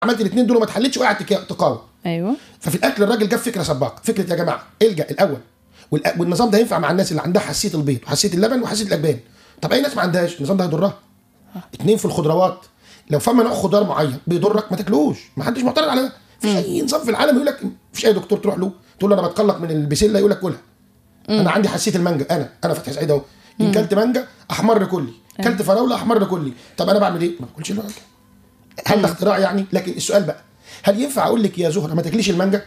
عملت الاثنين دول وما اتحلتش وقعت تكا- تقاوم ايوه ففي الاكل الراجل جاب فكره سباقه فكره يا جماعه الجا الاول والأ- والنظام ده ينفع مع الناس اللي عندها حساسيه البيض وحساسيه اللبن وحساسيه الاجبان طب اي ناس ما عندهاش النظام ده هيضرها اتنين في الخضروات لو فما نوع خضار معين بيضرك ما تاكلوش ما حدش معترض على ده مفيش اي نظام في العالم يقول لك مفيش اي دكتور تروح له تقول له انا بتقلق من البسله يقول لك كلها انا عندي حساسيه المانجا انا انا فتحي سعيد اهو ان كلت مانجا احمر كلي كلت فراوله احمر كلي طب انا بعمل ايه ما باكلش المانجا هل ده اختراع يعني لكن السؤال بقى هل ينفع اقول لك يا زهره ما تاكليش المانجا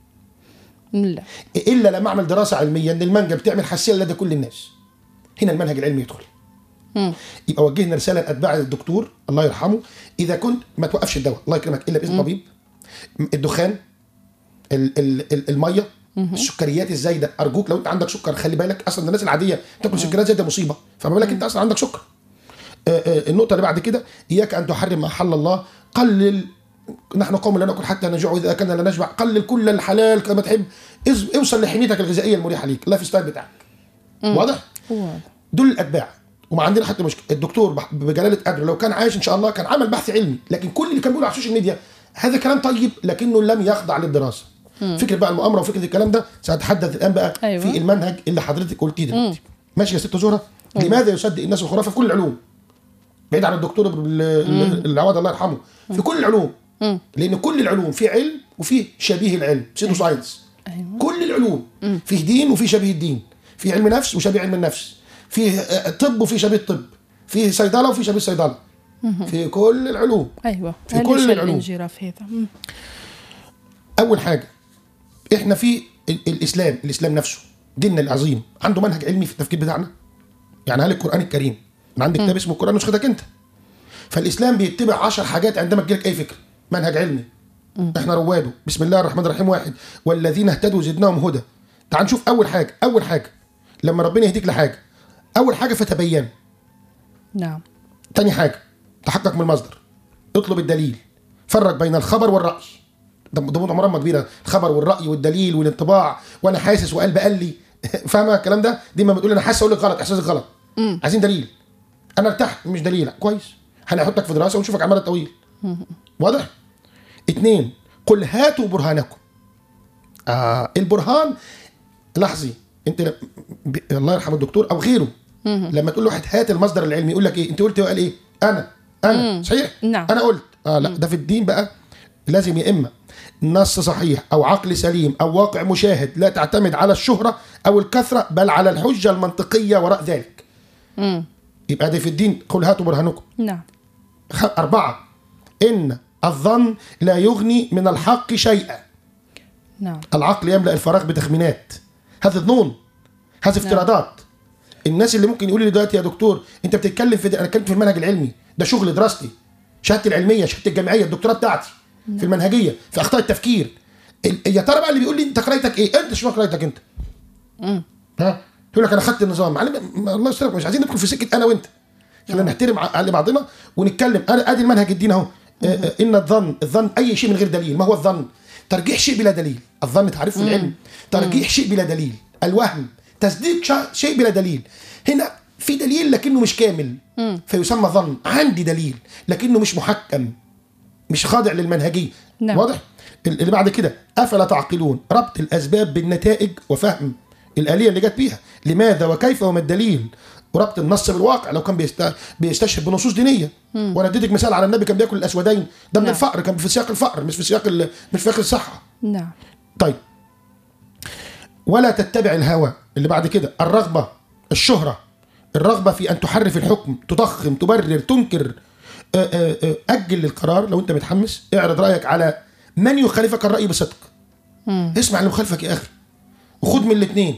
لا الا لما اعمل دراسه علميه ان المانجا بتعمل حساسيه لدى كل الناس هنا المنهج العلمي يدخل مم. يبقى وجهنا رساله لاتباع الدكتور الله يرحمه اذا كنت ما توقفش الدواء الله يكرمك الا باذن طبيب الدخان ال ال ال الميه السكريات الزايده ارجوك لو انت عندك سكر خلي بالك اصلا الناس العاديه تاكل سكريات زايده مصيبه فما بالك انت اصلا عندك سكر آه، آه، النقطه اللي بعد كده اياك ان تحرم ما احل الله قلل نحن قوم لا ناكل حتى نجوع واذا اكلنا لا نشبع قلل كل الحلال كما تحب إز- اوصل لحميتك الغذائيه المريحه ليك اللايف ستايل بتاعك واضح واضح دول الاتباع وما عندنا حتى مشكله الدكتور بح- بجلاله قدره لو كان عايش ان شاء الله كان عمل بحث علمي لكن كل اللي كان بيقوله على السوشيال ميديا هذا كلام طيب لكنه لم يخضع للدراسه فكره بقى المؤامره وفكره الكلام ده ساتحدث الان بقى أيوة. في المنهج اللي حضرتك قلتيه دلوقتي ماشي يا ست زهره لماذا يصدق الناس الخرافه في كل العلوم بعيد عن الدكتور ال- ال- العواد الله يرحمه في كل العلوم لان كل العلوم في علم وفي شبيه العلم سيدو ساينس أيوة. كل العلوم فيه دين وفي شبيه الدين في علم نفس وشبيه علم النفس فيه آه، طب وفي شبيه الطب فيه صيدله وفي شبيه الصيدله في كل العلوم ايوه في هل كل يشل العلوم. الانجراف هذا مم. اول حاجه احنا في ال- الاسلام الاسلام نفسه ديننا العظيم عنده منهج علمي في التفكير بتاعنا يعني هل القران الكريم انا عندي كتاب اسمه القران نسختك انت فالاسلام بيتبع عشر حاجات عندما تجيلك اي فكره منهج علمي احنا رواده بسم الله الرحمن الرحيم واحد والذين اهتدوا زدناهم هدى تعال نشوف اول حاجه اول حاجه لما ربنا يهديك لحاجه اول حاجه فتبين نعم تاني حاجة تحقق من المصدر اطلب الدليل فرق بين الخبر والرأي ده ده مرمى كبيرة الخبر والرأي والدليل والانطباع وانا حاسس وقلب قال لي فاهمة الكلام ده دي ما بتقول انا حاسس اقول لك غلط احساسك غلط عايزين دليل انا ارتحت مش دليل كويس هنحطك في دراسة ونشوفك على المدى الطويل واضح اتنين قل هاتوا برهانكم آه البرهان لحظي انت ل- ب... الله يرحم الدكتور او غيره لما تقول لواحد هات المصدر العلمي يقول لك ايه انت قلت إيه؟ قال ايه انا انا صحيح نعم. انا قلت اه لا ده في الدين بقى لازم يا اما نص صحيح او عقل سليم او واقع مشاهد لا تعتمد على الشهره او الكثره بل على الحجه المنطقيه وراء ذلك مم. يبقى ده في الدين قل هاتوا برهانكم نعم خ- أربعة إن الظن لا يغني من الحق شيئا نعم العقل يملأ الفراغ بتخمينات هذا ظنون هذه افتراضات الناس اللي ممكن يقولوا لي دلوقتي يا دكتور انت بتتكلم في ده انا اتكلمت في المنهج العلمي ده شغل دراستي شهادتي العلميه شهادتي الجامعيه الدكتوراه بتاعتي في المنهجيه في اخطاء التفكير ال- يا ترى بقى اللي بيقول لي انت قرايتك ايه انت شو قرايتك انت ها يقول لك انا خدت النظام معلم ما- الله يسترك مش عايزين ندخل في سكه انا وانت خلينا نحترم ع- على بعضنا ونتكلم انا ادي المنهج الدين اهو آه، آه، ان الظن الظن اي شيء من غير دليل ما هو الظن ترجيح شيء بلا دليل الظن تعريفه العلم ترجيح شيء بلا دليل الوهم تصديق شا- شيء بلا دليل هنا في دليل لكنه مش كامل فيسمى ظن عندي دليل لكنه مش محكم مش خاضع للمنهجيه نعم. واضح ال- اللي بعد كده افلا تعقلون ربط الاسباب بالنتائج وفهم الاليه اللي جت بيها لماذا وكيف وما الدليل وربط النص بالواقع لو كان بيست... بيستشهد بنصوص دينيه وانا اديتك مثال على النبي كان بياكل الاسودين ده من نعم. الفقر كان في سياق الفقر مش في سياق ال... مش في سياق الصحه نعم طيب ولا تتبع الهوى اللي بعد كده الرغبة الشهرة الرغبة في أن تحرف الحكم تضخم تبرر تنكر آه، آه، آه، أجل القرار لو أنت متحمس اعرض رأيك على من يخالفك الرأي بصدق اسمع اللي مخالفك يا أخي وخد من الاثنين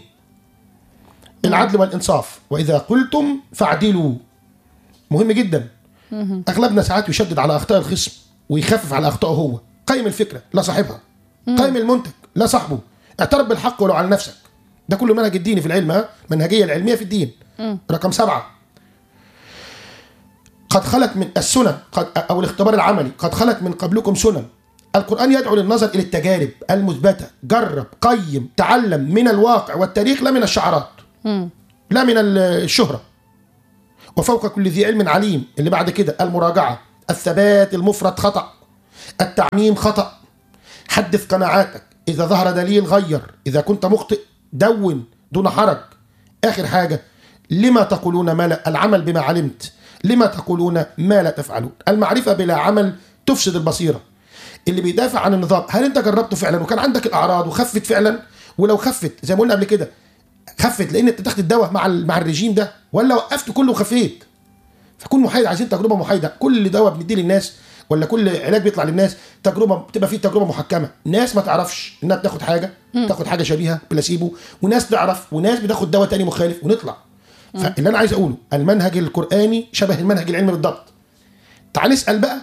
العدل والإنصاف وإذا قلتم فاعدلوا مهم جدا أغلبنا ساعات يشدد على أخطاء الخصم ويخفف على أخطائه هو قيم الفكرة لا صاحبها قيم المنتج لا صاحبه اعترف بالحق ولو على نفسك ده كله منهج الديني في العلم ها منهجية العلمية في الدين رقم سبعة قد خلت من السنن قد أو الاختبار العملي قد خلت من قبلكم سنن القرآن يدعو للنظر إلى التجارب المثبتة جرب قيم تعلم من الواقع والتاريخ لا من الشعارات لا من الشهرة وفوق كل ذي علم عليم اللي بعد كده المراجعة الثبات المفرط خطأ التعميم خطأ حدث قناعاتك إذا ظهر دليل غير إذا كنت مخطئ دون دون حرج آخر حاجة لما تقولون ما لا العمل بما علمت لما تقولون ما لا تفعلون المعرفة بلا عمل تفسد البصيرة اللي بيدافع عن النظام هل انت جربته فعلا وكان عندك الاعراض وخفت فعلا ولو خفت زي ما قلنا قبل كده خفت لان انت تاخد الدواء مع ال- مع الرجيم ده ولا وقفت كله وخفيت فكون محايد عايزين تجربه محايده كل دواء بنديه للناس ولا كل علاج بيطلع للناس تجربه بتبقى فيه تجربه محكمه ناس ما تعرفش انها بتاخد حاجه تاخد حاجه شبيهه بلاسيبو وناس تعرف وناس بتاخد دواء تاني مخالف ونطلع فاللي انا عايز اقوله المنهج القراني شبه المنهج العلمي بالضبط تعال نسال بقى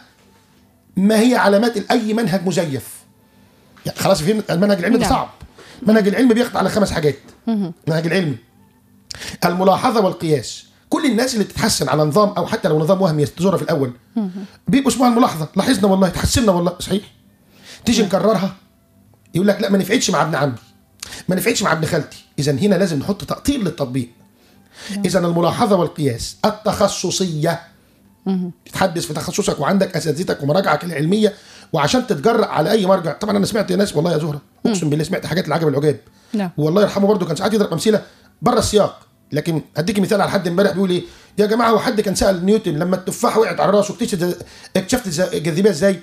ما هي علامات اي منهج مزيف يعني خلاص فهمت المنهج العلمي ده نعم. صعب المنهج العلمي بيخضع على خمس حاجات المنهج العلمي الملاحظه والقياس كل الناس اللي تتحسن على نظام او حتى لو نظام وهمي يستزورها في الاول بيبقوا اسمها الملاحظه لاحظنا والله تحسنا والله صحيح تيجي نكررها يقول لك لا ما نفعتش مع ابن عمي ما نفعتش مع ابن خالتي اذا هنا لازم نحط تقطير للتطبيق اذا الملاحظه والقياس التخصصيه تتحدث في تخصصك وعندك اساتذتك ومراجعك العلميه وعشان تتجرأ على اي مرجع طبعا انا سمعت ناس والله يا زهره اقسم بالله سمعت حاجات العجب العجاب نعم. والله يرحمه برضه كان ساعات يضرب امثله بره السياق لكن هديك مثال على حد امبارح بيقول ايه يا جماعه هو حد كان سال نيوتن لما التفاحه وقعت على راسه اكتشفت اكتشفت الز- الجاذبيه ازاي؟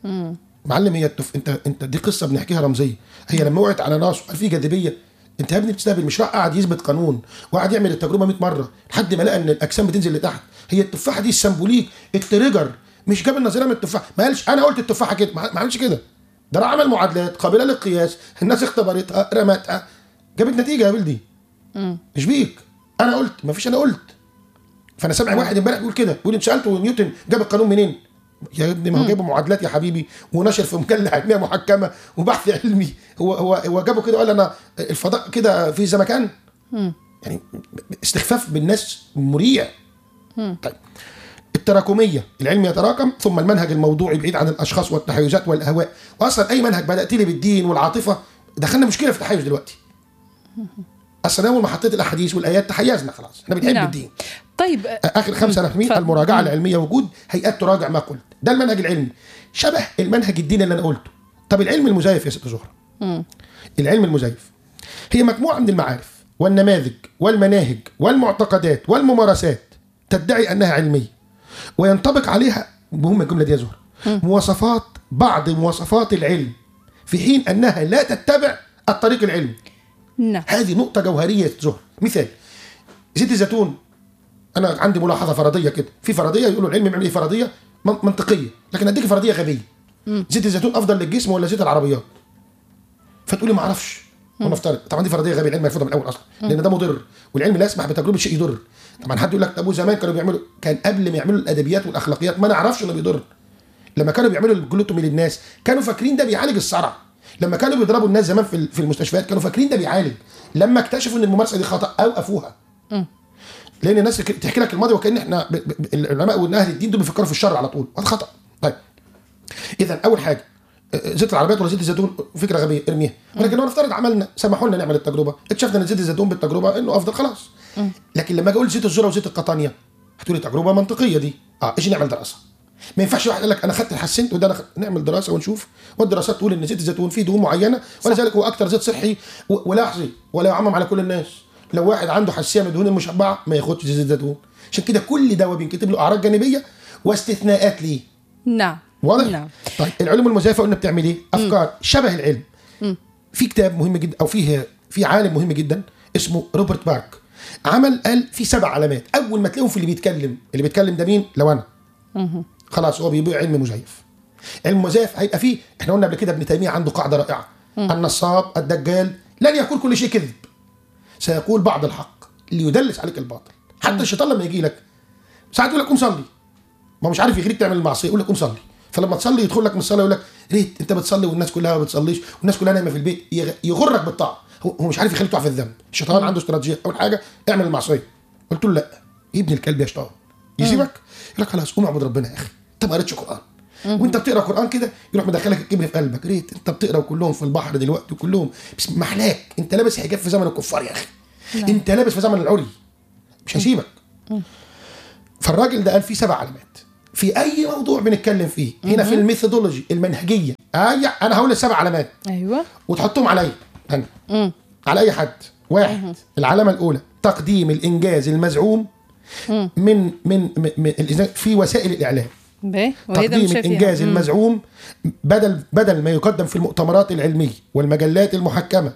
معلم هي التف... انت انت دي قصه بنحكيها رمزيه هي لما وقعت على راسه قال في جاذبيه انت يا ابني بتستهبل مش راح قاعد يثبت قانون وقعد يعمل التجربه 100 مره لحد ما لقى ان الاجسام بتنزل لتحت هي التفاحه دي السمبوليك التريجر مش جاب النظريه من التفاحه ما قالش انا قلت التفاحه كده ما ما عملش كده ده راح عمل معادلات قابله للقياس الناس اختبرتها رمتها جابت نتيجه يا بلدي مش بيك انا قلت ما فيش انا قلت فانا سامع واحد امبارح بيقول كده بيقول انت سالته نيوتن جاب القانون منين يا ابني ما هو جايبه معادلات يا حبيبي ونشر في مجله علميه محكمه وبحث علمي هو هو هو جابه كده وقال انا الفضاء كده في زمكان يعني استخفاف بالناس مريع طيب التراكميه العلم يتراكم ثم المنهج الموضوعي بعيد عن الاشخاص والتحيزات والاهواء واصلا اي منهج بدات لي بالدين والعاطفه دخلنا مشكله في التحيز دلوقتي اصلا اول ما حطيت الاحاديث والايات تحيزنا خلاص احنا بنحب نعم. الدين طيب اخر خمسه نحمي اتفضل. المراجعه العلميه وجود هيئات تراجع ما قلت ده المنهج العلمي شبه المنهج الديني اللي انا قلته طب العلم المزيف يا ست زهره العلم المزيف هي مجموعه من المعارف والنماذج والمناهج والمعتقدات والممارسات تدعي انها علميه وينطبق عليها مهمه الجمله دي يا زهره مواصفات بعض مواصفات العلم في حين انها لا تتبع الطريق العلمي نعم هذه نقطة جوهرية يا زهر مثال زيت الزيتون أنا عندي ملاحظة فرضية كده في فرضية يقولوا العلم بيعمل إيه فرضية من- منطقية لكن أديك فرضية غبية زيت الزيتون أفضل للجسم ولا زيت العربيات فتقولي ما أعرفش ونفترض طبعا دي فرضيه غبيه العلم يرفضها من الاول اصلا لان ده مضر والعلم لا يسمح بتجربه شيء يضر طبعا حد يقول لك ابو زمان كانوا بيعملوا كان قبل ما يعملوا الادبيات والاخلاقيات ما نعرفش انه بيضر لما كانوا بيعملوا الجلوتومي للناس كانوا فاكرين ده بيعالج الصرع لما كانوا بيضربوا الناس زمان في في المستشفيات كانوا فاكرين ده بيعالج لما اكتشفوا ان الممارسه دي خطا اوقفوها لان الناس تحكي لك الماضي وكان احنا ب- ب- العلماء واهل الدين دول بيفكروا في الشر على طول هذا خطا طيب اذا اول حاجه آه، زيت العربيات ولا زيت الزيتون فكره غبيه ارميها ولكن لو نفترض عملنا سمحوا لنا نعمل التجربه اكتشفنا ان زيت الزيتون بالتجربه انه افضل خلاص لكن لما اجي اقول زيت الذره وزيت القطانيه هتقولي تجربه منطقيه دي اه ايش نعمل دراسه ما ينفعش واحد يقول لك انا خدت حسنت وده انا خ... نعمل دراسه ونشوف والدراسات تقول ان زيت الزيتون فيه دهون معينه ولذلك هو اكثر زيت صحي و... ولا يحصي ولا يعمم على كل الناس لو واحد عنده حساسيه من الدهون المشبعه ما ياخدش زيت الزيتون عشان كده كل دواء بينكتب له اعراض جانبيه واستثناءات ليه نعم واضح؟ نعم طيب العلوم المزيفه قلنا بتعمل ايه؟ افكار شبه العلم في كتاب مهم جدا او فيه في عالم مهم جدا اسمه روبرت بارك عمل قال في سبع علامات اول ما تلاقيهم في اللي بيتكلم اللي بيتكلم ده مين؟ لو انا خلاص هو بيبيع علم مزيف علم مزيف هيبقى فيه احنا قلنا قبل كده ابن تيميه عنده قاعده رائعه النصاب الدجال لن يقول كل شيء كذب سيقول بعض الحق ليدلس عليك الباطل حتى الشيطان لما يجي لك ساعات يقول لك قوم صلي ما هو مش عارف يغريك تعمل المعصيه يقول لك قوم صلي فلما تصلي يدخل لك من الصلاه يقول لك ريت انت بتصلي والناس كلها ما بتصليش والناس كلها نايمه في البيت يغ- يغرك بالطاعه هو هو مش عارف يخليك تقع في الذنب الشيطان عنده استراتيجيه اول حاجه اعمل المعصيه قلت له لا يا ابن الكلب يا شيطان يسيبك يقول لك خلاص قوم اعبد ربنا يا اخي انت ما قريتش قران وانت بتقرا قران كده يروح مدخلك الكبر في قلبك ريت انت بتقرا وكلهم في البحر دلوقتي وكلهم بس محلاك انت لابس حجاب في زمن الكفار يا اخي انت لابس في زمن العري مش هيسيبك فالراجل ده قال في سبع علامات في اي موضوع بنتكلم فيه هنا في الميثودولوجي المنهجيه أي انا هقول السبع علامات ايوه وتحطهم عليا انا امم على اي حد واحد العلامه الاولى تقديم الانجاز المزعوم من من, من, من الإنجاز في وسائل الاعلام باهي وهذا تقديم مش الانجاز المزعوم بدل بدل ما يقدم في المؤتمرات العلميه والمجلات المحكمه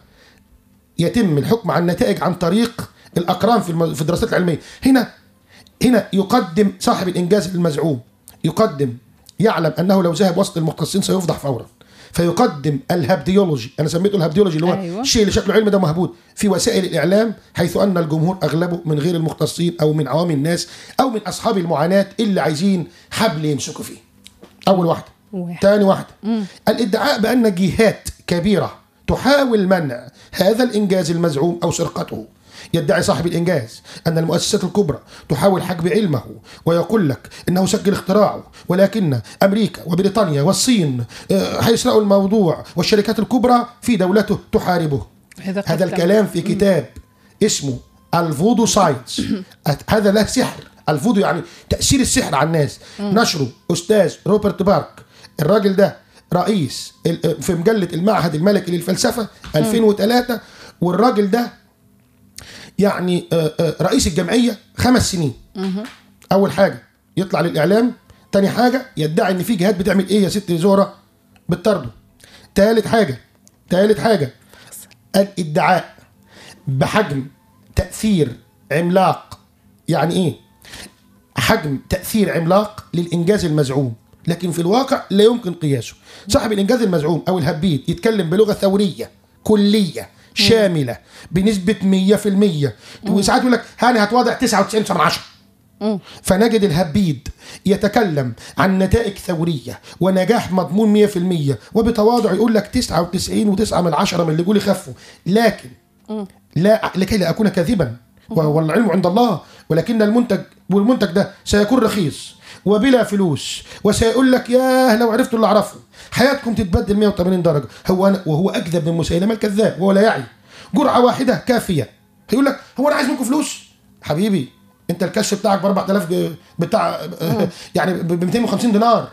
يتم الحكم على النتائج عن طريق الاقران في الم- في الدراسات العلميه هنا هنا يقدم صاحب الانجاز المزعوم يقدم يعلم انه لو ذهب وسط المختصين سيفضح فورا فيقدم الهبديولوجي انا سميته الهبديولوجي اللي هو أيوة. الشيء اللي شكله علم ده مهبود في وسائل الاعلام حيث ان الجمهور اغلبه من غير المختصين او من عوام الناس او من اصحاب المعاناه اللي عايزين حبل يمسكوا فيه اول واحده واحد. تاني واحده الادعاء بان جهات كبيره تحاول منع هذا الانجاز المزعوم او سرقته يدعي صاحب الانجاز ان المؤسسات الكبرى تحاول حجب علمه ويقول لك انه سجل اختراعه ولكن امريكا وبريطانيا والصين آه، هيسرقوا الموضوع والشركات الكبرى في دولته تحاربه هذا قد هذا تم. الكلام في كتاب اسمه الفودو ساينس هذا له سحر الفودو يعني تاثير السحر على الناس نشره استاذ روبرت بارك الراجل ده رئيس ال- في مجله المعهد الملكي للفلسفه 2003 والراجل ده يعني آه، آه، رئيس الجمعيه خمس سنين اول حاجه يطلع للاعلام تاني حاجه يدعي ان في جهات بتعمل ايه يا ست زهره بتطرده تالت حاجه تالت حاجه الادعاء بحجم تاثير عملاق يعني ايه حجم تاثير عملاق للانجاز المزعوم لكن في الواقع لا يمكن قياسه صاحب الانجاز المزعوم او الهبيد يتكلم بلغه ثوريه كليه شامله بنسبه 100% وساعات يقول لك هاني هتواضع 99 من 10 فنجد الهبيد يتكلم عن نتائج ثورية ونجاح مضمون 100% وبتواضع يقول لك 99 و9 من عشرة من اللي يقول خفوا لكن لا لكي لا أكون كاذبا والعلم عند الله ولكن المنتج والمنتج ده سيكون رخيص وبلا فلوس وسيقول لك ياه لو عرفتوا اللي اعرفه حياتكم تتبدل 180 درجه هو أنا وهو اكذب من مسيلمه الكذاب وهو لا يعي جرعه واحده كافيه هيقول لك هو انا عايز منكم فلوس حبيبي انت الكشف بتاعك ب 4000 ج- بتاع يعني ب 250 دينار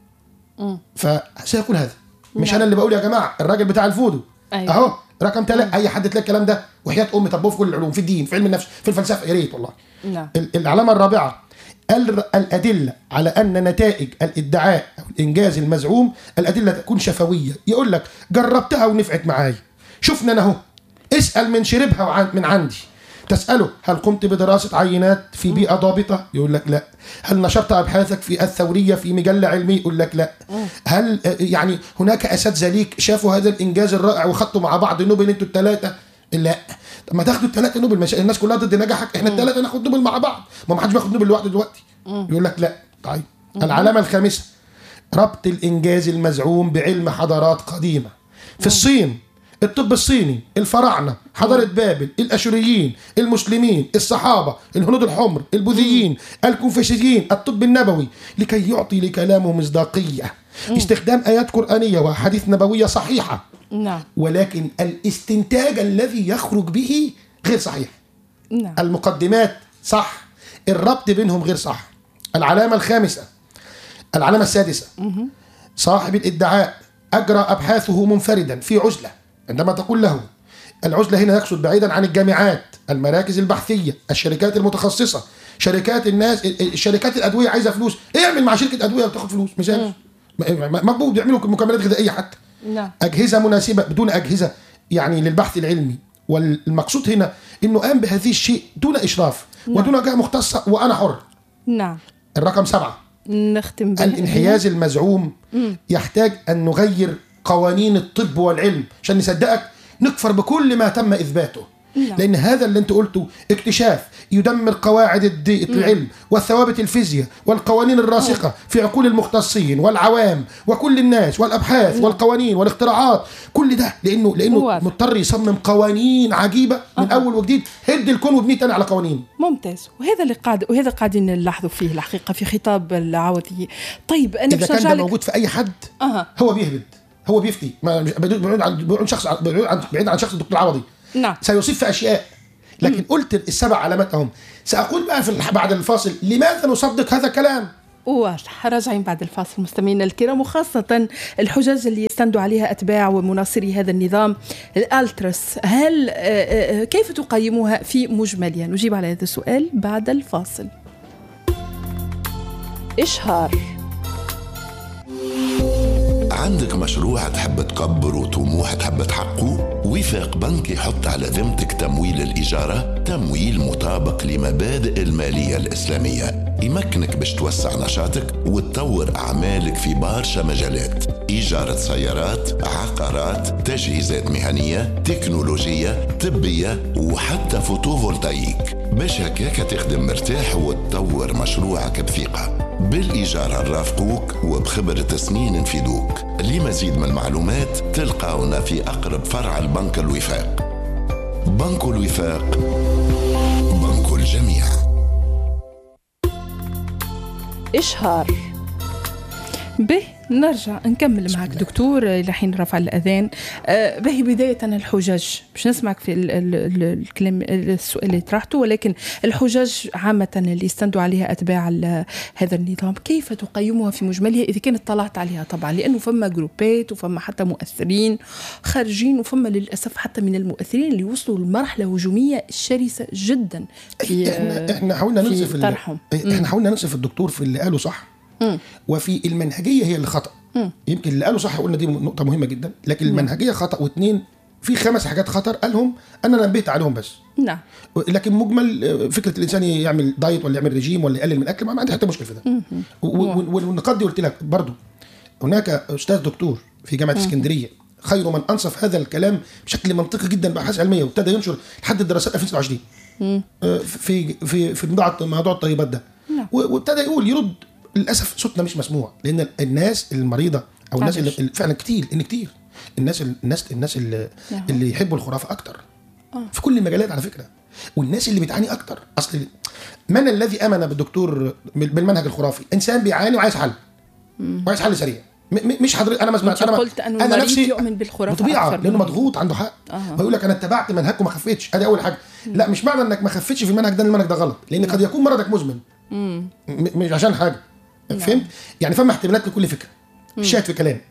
فسيكون هذا مش انا اللي بقول يا جماعه الراجل بتاع الفودو أيوة. اهو رقم ثلاثة اي حد تلاقي الكلام ده وحياه امي طب في كل العلوم في الدين في علم النفس في الفلسفه يا ريت والله نعم ال- العلامة الرابعة ال- الأدلة على أن نتائج الادعاء أو الإنجاز المزعوم الأدلة تكون شفوية يقول لك جربتها ونفعت معايا شفنا أنا أهو اسأل من شربها وعن من عندي تسأله هل قمت بدراسة عينات في بيئة ضابطة؟ يقول لك لا. هل نشرت أبحاثك في الثورية في مجلة علمية؟ يقول لك لا. هل آه، يعني هناك أساتذة ليك شافوا هذا الإنجاز الرائع وخدتوا مع بعض نوبل أنتوا الثلاثة؟ لا. طب ما تاخدوا الثلاثة نوبل مش الناس كلها ضد نجاحك احنا الثلاثة ناخد نوبل مع بعض ما ما حدش بياخد نوبل لوحده دلوقتي يقول لك لا طيب العلامة الخامسة ربط الإنجاز المزعوم بعلم حضارات قديمة في الصين الطب الصيني الفراعنة حضارة بابل الأشوريين المسلمين الصحابة الهنود الحمر البوذيين الكونفوشيين الطب النبوي لكي يعطي لكلامه مصداقية استخدام آيات قرآنية وأحاديث نبوية صحيحة نعم ولكن الاستنتاج الذي يخرج به غير صحيح نعم المقدمات صح الربط بينهم غير صح العلامة الخامسة العلامة السادسة صاحب الادعاء أجرى أبحاثه منفردا في عزلة عندما تقول له العزلة هنا يقصد بعيدا عن الجامعات المراكز البحثية الشركات المتخصصة شركات الناس الشركات الأدوية عايزة فلوس اعمل مع شركة أدوية وتاخد فلوس مثال مقبول بيعملوا مكملات غذائية حتى نعم اجهزه مناسبه بدون اجهزه يعني للبحث العلمي والمقصود هنا انه قام بهذه الشيء دون اشراف ودون جهه مختصه وانا حر نعم الرقم سبعه نختم بال- الانحياز المزعوم يحتاج ان نغير قوانين الطب والعلم عشان نصدقك نكفر بكل ما تم اثباته نعم. لان هذا اللي انت قلته اكتشاف يدمر قواعد الدي- العلم والثوابت الفيزياء والقوانين الراسخه في عقول المختصين والعوام وكل الناس والابحاث والقوانين والاختراعات كل ده لانه لانه واضح. مضطر يصمم قوانين عجيبه من اول وجديد هد الكون وابنيه تاني على قوانين ممتاز وهذا اللي قاعد وهذا قاعدين نلاحظوا فيه الحقيقه في خطاب العوضي طيب انا اذا باش كان نرجع ده لك موجود في اي حد اها هو بيهبد هو بيفتي ما مش بعيد بعيد عن بعيد عن شخص بعيد عن بعيد عن شخص الدكتور عوضي نعم سيصيب في اشياء لكن قلت السبع علامات اهم ساقول بقى في الح- بعد الفاصل لماذا نصدق هذا الكلام واضح راجعين بعد الفاصل مستمعينا الكرام وخاصة الحجج اللي يستندوا عليها أتباع ومناصري هذا النظام الألترس هل آه، آه، كيف تقيموها في مجملها نجيب على هذا السؤال بعد الفاصل إشهار عندك مشروع تحب تكبر وطموح تحب تحققه وفاق بنك يحط على ذمتك تمويل الإجارة تمويل مطابق لمبادئ المالية الإسلامية يمكنك باش توسع نشاطك وتطور أعمالك في برشا مجالات إيجارة سيارات عقارات تجهيزات مهنية تكنولوجية طبية وحتى فوتوفولتايك باش هكاك تخدم مرتاح وتطور مشروعك بثقة بالإيجار نرافقوك وبخبرة سنين نفيدوك لمزيد من المعلومات تلقاونا في أقرب فرع البنك الوفاق بنك الوفاق بنك الجميع إشهار به نرجع نكمل معك دكتور لحين رفع الأذان آه، به بداية الحجج باش نسمعك في ال- ال- ال- الكلام السؤال اللي طرحته ولكن الحجج عامة اللي يستندوا عليها أتباع ال- هذا النظام كيف تقيمها في مجملها إذا كانت طلعت عليها طبعا لأنه فما جروبات وفما حتى مؤثرين خارجين وفما للأسف حتى من المؤثرين اللي وصلوا لمرحلة هجومية شرسة جدا في احنا احنا حاولنا في ننصف ال- طرحهم. احنا حاولنا ننصف الدكتور في اللي قاله صح وفي المنهجيه هي اللي خطا يمكن اللي قاله صح قلنا دي نقطه مهمه جدا لكن المنهجيه خطا واثنين في خمس حاجات خطر قالهم انا نبهت عليهم بس نعم لكن مجمل آه، فكره الانسان يعمل دايت ولا يعمل رجيم ولا يقلل من الاكل ما ما عندي حتى مشكله في ده و- و- والنقاط دي قلت لك برضو هناك استاذ دكتور في جامعه اسكندريه خير من انصف هذا الكلام بشكل منطقي جدا بابحاث علميه وابتدى ينشر لحد الدراسات 2026 آه، في في في موضوع موضوع الطيبات ده نعم. و- وابتدى يقول يرد للاسف صوتنا مش مسموع لان الناس المريضه او الناس اللي معلش. اللي فعلا كتير ان كتير الناس الناس الناس اللي, نعم. اللي يحبوا الخرافه اكتر في كل المجالات على فكره والناس اللي بتعاني اكتر اصل من الذي امن بالدكتور بالمنهج الخرافي انسان بيعاني وعايز حل وعايز حل سريع م- م- مش حضرتك انا ما سمعتش أنت انا قلت أنه المريض يؤمن بالخرافة بطبيعه أكثر لانه منه. مضغوط عنده حق أها. ويقول لك انا اتبعت منهجكم ما خفتش ادي اول حاجه لا مش معنى انك ما خفتش في المنهج ده إن المنهج ده غلط لان قد يكون مرضك مزمن م- مش عشان حاجه فهمت يعني فما احتمالات لكل فكره شاهد في كلام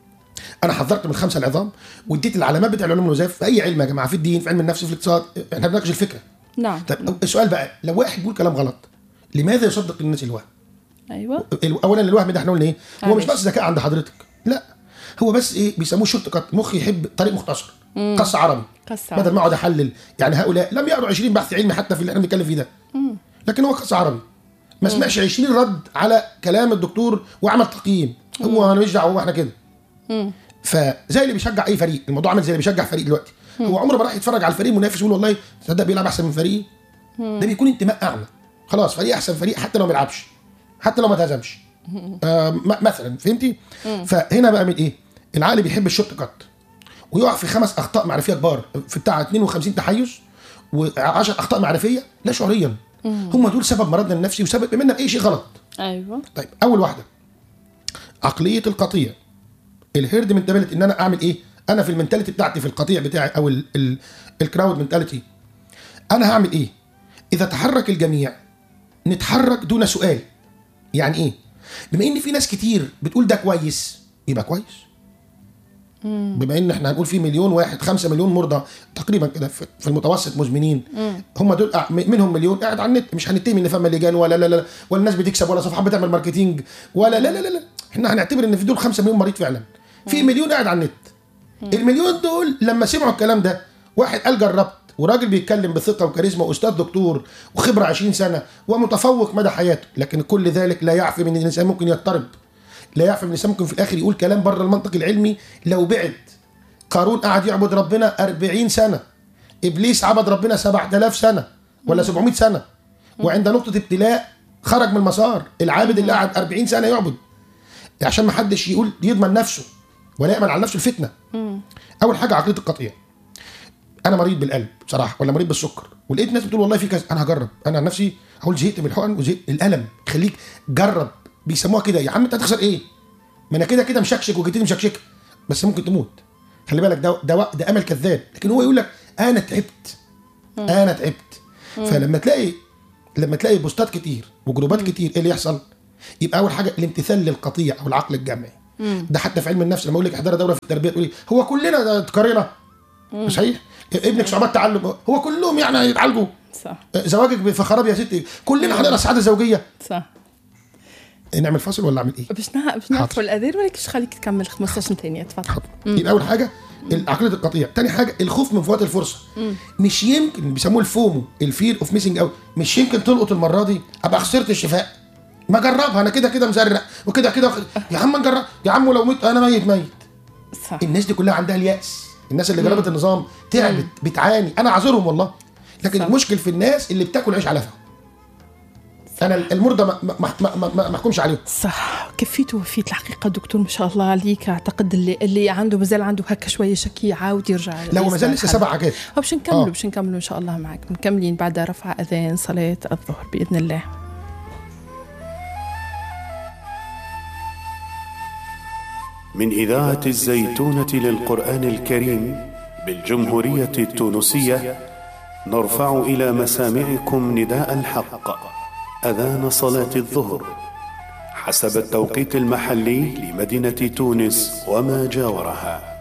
انا حذرت من الخمسه العظام واديت العلامات بتاع العلوم الوظائف في اي علم يا جماعه في الدين في علم النفس في الاقتصاد احنا بنناقش الفكره نعم طيب السؤال بقى لو واحد بيقول كلام غلط لماذا يصدق الناس الوهم؟ أيوة ال- اولا الوهم ده احنا قلنا ايه؟ هو مش معلش. بس ذكاء عند حضرتك لا هو بس ايه بيسموه شورت كات مخ يحب طريق مختصر قص عربي قص بدل ما اقعد احلل يعني هؤلاء لم يقروا 20 بحث علمي حتى في اللي احنا بنتكلم فيه ده لكن هو قص عربي ما سمعش 20 رد على كلام الدكتور وعمل تقييم هو انا مش دعوه هو احنا كده فزي اللي بيشجع اي فريق الموضوع عامل زي اللي بيشجع فريق دلوقتي هو عمره ما راح يتفرج على الفريق المنافس ويقول والله تصدق بيلعب احسن من فريقي ده بيكون انتماء اعمى خلاص فريق احسن فريق حتى لو ما بيلعبش حتى لو ما اتهزمش آه م- مثلا فهمتي فهنا بقى من ايه العقل بيحب الشورت كات ويقع في خمس اخطاء معرفيه كبار في بتاع 52 تحيز و10 اخطاء معرفيه لا شعوريا هم دول سبب مرضنا النفسي وسبب منا باي شيء غلط أيوة طيب اول واحده عقليه القطيع الهيرد منتاليتي ان انا اعمل ايه انا في المنتاليتي بتاعتي في القطيع بتاعي او ال- ال- الكراود منتاليتي انا هعمل ايه اذا تحرك الجميع نتحرك دون سؤال يعني ايه بما ان في ناس كتير بتقول ده كويس يبقى كويس بما ان احنا هنقول في مليون واحد خمسة مليون مرضى تقريبا كده في في المتوسط مزمنين هم دول أع- منهم مليون قاعد على النت مش هنتهم ان فما لجان ولا لا لا ولا الناس بتكسب ولا صفحات بتعمل ماركتينج ولا لا لا لا, لا. احنا هنعتبر ان في دول خمسة مليون مريض فعلا في مليون قاعد على النت المليون دول لما سمعوا الكلام ده واحد قال جربت وراجل بيتكلم بثقه وكاريزما واستاذ دكتور وخبره 20 سنه ومتفوق مدى حياته لكن كل ذلك لا يعفي من ان الانسان ممكن يضطرب لا يعفي من الانسان ممكن في الاخر يقول كلام بره المنطق العلمي لو بعد قارون قعد يعبد ربنا 40 سنه ابليس عبد ربنا 7000 سنه ولا 700 سنه وعند نقطه ابتلاء خرج من المسار العابد اللي قعد 40 سنه يعبد عشان ما حدش يقول يضمن نفسه ولا يامن على نفسه الفتنه اول حاجه عقليه القطيع انا مريض بالقلب بصراحه ولا مريض بالسكر ولقيت ناس بتقول والله في كذا انا هجرب انا عن نفسي هقول زهقت من الحقن وزهقت الالم خليك جرب بيسموها كده يا عم انت هتخسر ايه ما انا كده كده مشكشك وجيتني مشكشكه بس ممكن تموت خلي بالك ده ده ده امل كذاب لكن هو يقول لك انا تعبت انا تعبت فلما تلاقي لما تلاقي بوستات كتير وجروبات كتير ايه اللي يحصل يبقى اول حاجه الامتثال للقطيع او العقل الجمعي ده حتى في علم النفس لما اقول لك احضري دوره في التربيه تقولي هو كلنا اتقرينا صحيح ابنك صعوبات تعلم هو كلهم يعني هيتعالجوا صح زواجك في خراب يا ستي كلنا هنقرا سعاده زوجيه صح نعمل فاصل ولا اعمل ايه؟ باش نع- باش نعرفوا الاذان ولكن ايش خليك تكمل 15 ثانيه تفضل حاضر يبقى اول حاجه عقليه القطيع تاني حاجه الخوف من فوات الفرصه مش يمكن بيسموه الفومو الفير اوف ميسنج اوت مش يمكن تلقط المره دي ابقى خسرت الشفاء ما جربها انا كده كده مزرق وكده كده وخ- يا عم نجرب يا عم لو مت انا ميت ميت صح الناس دي كلها عندها الياس الناس اللي جربت النظام تعبت بتعاني انا عذرهم والله لكن صح. المشكل في الناس اللي بتاكل عيش علفها انا المرضى ما ما ما ما- ما ما احكمش عليهم صح كفيت ووفيت الحقيقة دكتور ما شاء الله عليك أعتقد اللي اللي عنده مازال عنده هكا شوية شك يعاود يرجع لا هو مازال لسه يسمع سبع حاجات الحلقة. باش نكملوا آه. باش نكملوا إن شاء الله معك مكملين بعد رفع أذان صلاة الظهر بإذن الله من إذاعة الزيتونة للقرآن الكريم بالجمهورية التونسية نرفع إلى مسامعكم نداء الحق أذان صلاة الظهر حسب التوقيت المحلي لمدينة تونس وما جاورها